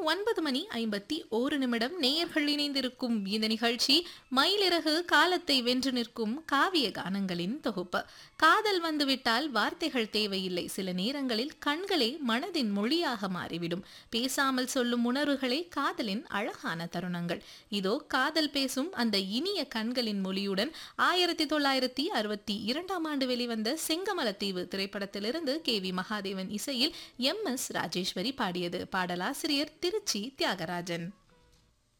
ஒன்பது மணி ஐம்பத்தி ஓரு நிமிடம் நேயர்கள் இணைந்திருக்கும் இந்த நிகழ்ச்சி மயிலிறகு காலத்தை வென்று நிற்கும் காவிய கானங்களின் தொகுப்பு காதல் வந்துவிட்டால் வார்த்தைகள் தேவையில்லை சில நேரங்களில் கண்களே மனதின் மொழியாக மாறிவிடும் பேசாமல் சொல்லும் உணர்வுகளே காதலின் அழகான தருணங்கள் இதோ காதல் பேசும் அந்த இனிய கண்களின் மொழியுடன் ஆயிரத்தி தொள்ளாயிரத்தி அறுபத்தி இரண்டாம் ஆண்டு வெளிவந்த செங்கமலத்தீவு திரைப்படத்திலிருந்து கே வி மகாதேவன் இசையில் எம் எஸ் ராஜேஸ்வரி பாடியது பாடலாசிரியர் திருச்சி தியாகராஜன்